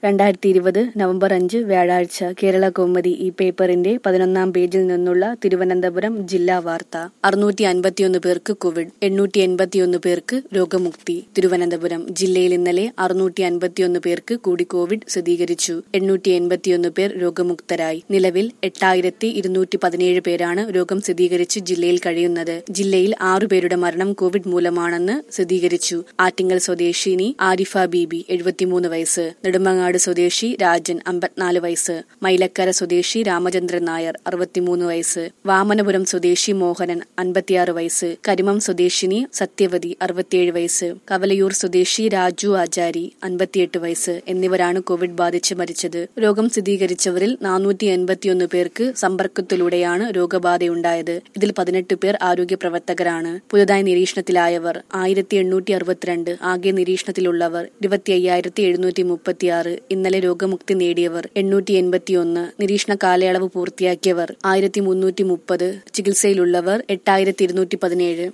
രണ്ടായിരത്തി ഇരുപത് നവംബർ അഞ്ച് വ്യാഴാഴ്ച കേരള കൗമുദി ഈ പേപ്പറിന്റെ പതിനൊന്നാം പേജിൽ നിന്നുള്ള തിരുവനന്തപുരം ജില്ലാ വാർത്ത അറുന്നൂറ്റി അൻപത്തിയൊന്ന് പേർക്ക് കോവിഡ് എണ്ണൂറ്റി എൺപത്തിയൊന്ന് പേർക്ക് രോഗമുക്തി തിരുവനന്തപുരം ജില്ലയിൽ ഇന്നലെ അറുന്നൂറ്റി അൻപത്തിയൊന്ന് പേർക്ക് കൂടി കോവിഡ് സ്ഥിരീകരിച്ചു എണ്ണൂറ്റി എൺപത്തിയൊന്ന് പേർ രോഗമുക്തരായി നിലവിൽ എട്ടായിരത്തി ഇരുന്നൂറ്റി പതിനേഴ് പേരാണ് രോഗം സ്ഥിരീകരിച്ച് ജില്ലയിൽ കഴിയുന്നത് ജില്ലയിൽ ആറുപേരുടെ മരണം കോവിഡ് മൂലമാണെന്ന് സ്ഥിരീകരിച്ചു ആറ്റിങ്ങൽ സ്വദേശിനി ആരിഫ ബീബി എഴുപത്തിമൂന്ന് വയസ്സ് നെടുമങ്ങാട് സ്വദേശി രാജൻ അമ്പത്തിനാല് വയസ്സ് മൈലക്കര സ്വദേശി രാമചന്ദ്രൻ നായർ അറുപത്തിമൂന്ന് വയസ്സ് വാമനപുരം സ്വദേശി മോഹനൻ അൻപത്തിയാറ് വയസ്സ് കരിമം സ്വദേശിനി സത്യവതി അറുപത്തിയേഴ് വയസ്സ് കവലയൂർ സ്വദേശി രാജു ആചാരി അൻപത്തിയെട്ട് വയസ്സ് എന്നിവരാണ് കോവിഡ് ബാധിച്ച് മരിച്ചത് രോഗം സ്ഥിരീകരിച്ചവരിൽ നാനൂറ്റി എൺപത്തിയൊന്ന് പേർക്ക് സമ്പർക്കത്തിലൂടെയാണ് രോഗബാധയുണ്ടായത് ഇതിൽ പതിനെട്ട് പേർ ആരോഗ്യ പ്രവർത്തകരാണ് പുതുതായി നിരീക്ഷണത്തിലായവർ ആയിരത്തി എണ്ണൂറ്റി അറുപത്തിരണ്ട് ആകെ നിരീക്ഷണത്തിലുള്ളവർ ഇരുപത്തി അയ്യായിരത്തി എഴുന്നൂറ്റി മുപ്പത്തിയാറ് ഇന്നലെ രോഗമുക്തി നേടിയവർ എണ്ണൂറ്റി എൺപത്തിയൊന്ന് നിരീക്ഷണ കാലയളവ് പൂർത്തിയാക്കിയവർ ആയിരത്തി മുന്നൂറ്റി മുപ്പത് ചികിത്സയിലുള്ളവർ എട്ടായിരത്തി ഇരുന്നൂറ്റി പതിനേഴ്